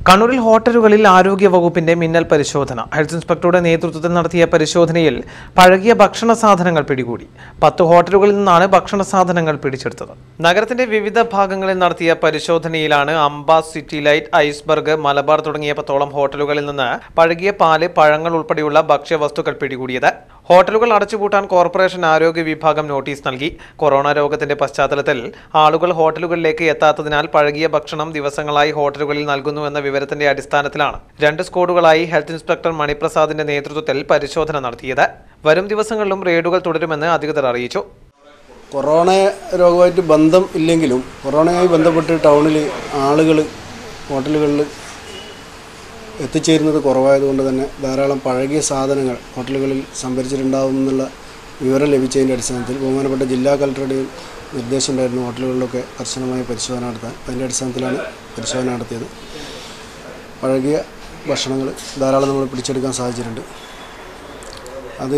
കണ്ണൂരിൽ ഹോട്ടലുകളിൽ ആരോഗ്യ വകുപ്പിന്റെ മിന്നൽ പരിശോധന ഹെൽത്ത് ഇൻസ്പെക്ടറുടെ നേതൃത്വത്തിൽ നടത്തിയ പരിശോധനയിൽ പഴകിയ ഭക്ഷണ സാധനങ്ങൾ പിടികൂടി പത്ത് ഹോട്ടലുകളിൽ നിന്നാണ് ഭക്ഷണ സാധനങ്ങൾ പിടിച്ചെടുത്തത് നഗരത്തിന്റെ വിവിധ ഭാഗങ്ങളിൽ നടത്തിയ പരിശോധനയിലാണ് Amba City Light Iceberg Malabar തുടങ്ങിയ പത്തോളം ഹോട്ടലുകളിൽ നിന്ന് പഴകിയ പാല് പഴങ്ങൾ ഉൾപ്പെടെയുള്ള ഭക്ഷ്യവസ്തുക്കൾ പിടികൂടിയത് ഹോട്ടലുകൾ അടച്ചുപൂട്ടാൻ കോർപ്പറേഷൻ ആരോഗ്യ വിഭാഗം നോട്ടീസ് നൽകി കൊറോണ രോഗത്തിന്റെ പശ്ചാത്തലത്തിൽ ആളുകൾ ഹോട്ടലുകളിലേക്ക് എത്താത്തതിനാൽ പഴകിയ ഭക്ഷണം ദിവസങ്ങളായി ഹോട്ടലുകളിൽ നൽകുന്നുവെന്ന വിവരത്തിന്റെ അടിസ്ഥാനത്തിലാണ് രണ്ട് സ്ക്വാഡുകളായി ഹെൽത്ത് ഇൻസ്പെക്ടർ മണിപ്രസാദിന്റെ നേതൃത്വത്തിൽ പരിശോധന നടത്തിയത് വരും ദിവസങ്ങളിലും റെയ്ഡുകൾ തുടരുമെന്ന് അധികൃതർ അറിയിച്ചു കൊറോണ രോഗമായിട്ട് ബന്ധം ഇല്ലെങ്കിലും കൊറോണയുമായി ബന്ധപ്പെട്ട് ടൗണിൽ ആളുകൾ ഹോട്ടലുകളിൽ എത്തിച്ചേരുന്നത് കുറവായതുകൊണ്ട് തന്നെ ധാരാളം പഴകിയ സാധനങ്ങൾ ഹോട്ടലുകളിൽ സംഭരിച്ചിട്ടുണ്ടാവും എന്നുള്ള വിവരം ലഭിച്ചതിൻ്റെ അടിസ്ഥാനത്തിൽ ബഹുമാനപ്പെട്ട ജില്ലാ കളക്ടറുടെയും നിർദ്ദേശം ഉണ്ടായിരുന്നു ഹോട്ടലുകളിലൊക്കെ കർശനമായ പരിശോധന നടത്താൻ അതിൻ്റെ അടിസ്ഥാനത്തിലാണ് പരിശോധന നടത്തിയത് പഴകിയ ഭക്ഷണങ്ങൾ ധാരാളം നമ്മൾ പിടിച്ചെടുക്കാൻ സാധിച്ചിട്ടുണ്ട് അത്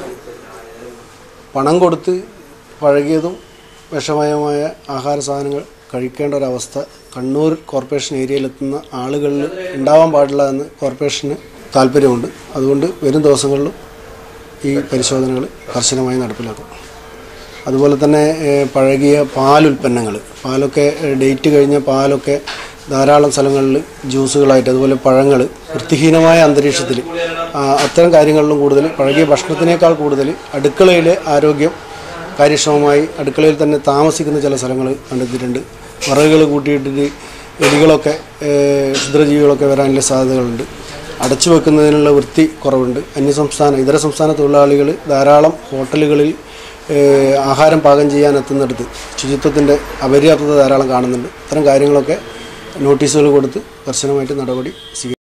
പണം കൊടുത്ത് പഴകിയതും വിഷമയമായ ആഹാര സാധനങ്ങൾ കഴിക്കേണ്ട ഒരവസ്ഥ കണ്ണൂർ കോർപ്പറേഷൻ ഏരിയയിലെത്തുന്ന ആളുകളിൽ ഉണ്ടാവാൻ പാടില്ല എന്ന് കോർപ്പറേഷന് താല്പര്യമുണ്ട് അതുകൊണ്ട് വരും ദിവസങ്ങളിലും ഈ പരിശോധനകൾ കർശനമായി നടപ്പിലാക്കും അതുപോലെ തന്നെ ഏഹ്, പഴകിയ പാലുൽപ്പന്നങ്ങൾ പാലൊക്കെ ഏഹ്, ഡേറ്റ് കഴിഞ്ഞ പാലൊക്കെ ധാരാളം സ്ഥലങ്ങളിൽ ജ്യൂസുകളായിട്ട് അതുപോലെ പഴങ്ങൾ വൃത്തിഹീനമായ അന്തരീക്ഷത്തിൽ അത്തരം കാര്യങ്ങളിലും കൂടുതൽ പഴകിയ ഭക്ഷണത്തിനേക്കാൾ കൂടുതൽ അടുക്കളയിലെ ആരോഗ്യം കാര്യക്ഷമമായി അടുക്കളയിൽ തന്നെ താമസിക്കുന്ന ചില സ്ഥലങ്ങൾ കണ്ടെത്തിയിട്ടുണ്ട് വിറകുകൾ കൂട്ടിയിട്ടിട്ട് എലികളൊക്കെ ഏഹ്, ക്ഷുദ്രജീവികളൊക്കെ വരാനുള്ള സാധ്യതകളുണ്ട് അടച്ചു വെക്കുന്നതിനുള്ള വൃത്തി കുറവുണ്ട് അന്യസംസ്ഥാന ഇതര സംസ്ഥാന തൊഴിലാളികൾ ധാരാളം ഹോട്ടലുകളിൽ ഏഹ്, ആഹാരം പാകം ചെയ്യാൻ എത്തുന്നിടത്ത് ശുചിത്വത്തിൻ്റെ അപര്യാപ്തത ധാരാളം കാണുന്നുണ്ട് ഇത്തരം കാര്യങ്ങളൊക്കെ നോട്ടീസുകൾ കൊടുത്ത് കർശനമായിട്ട് നടപടി സ്വീകരിക്കും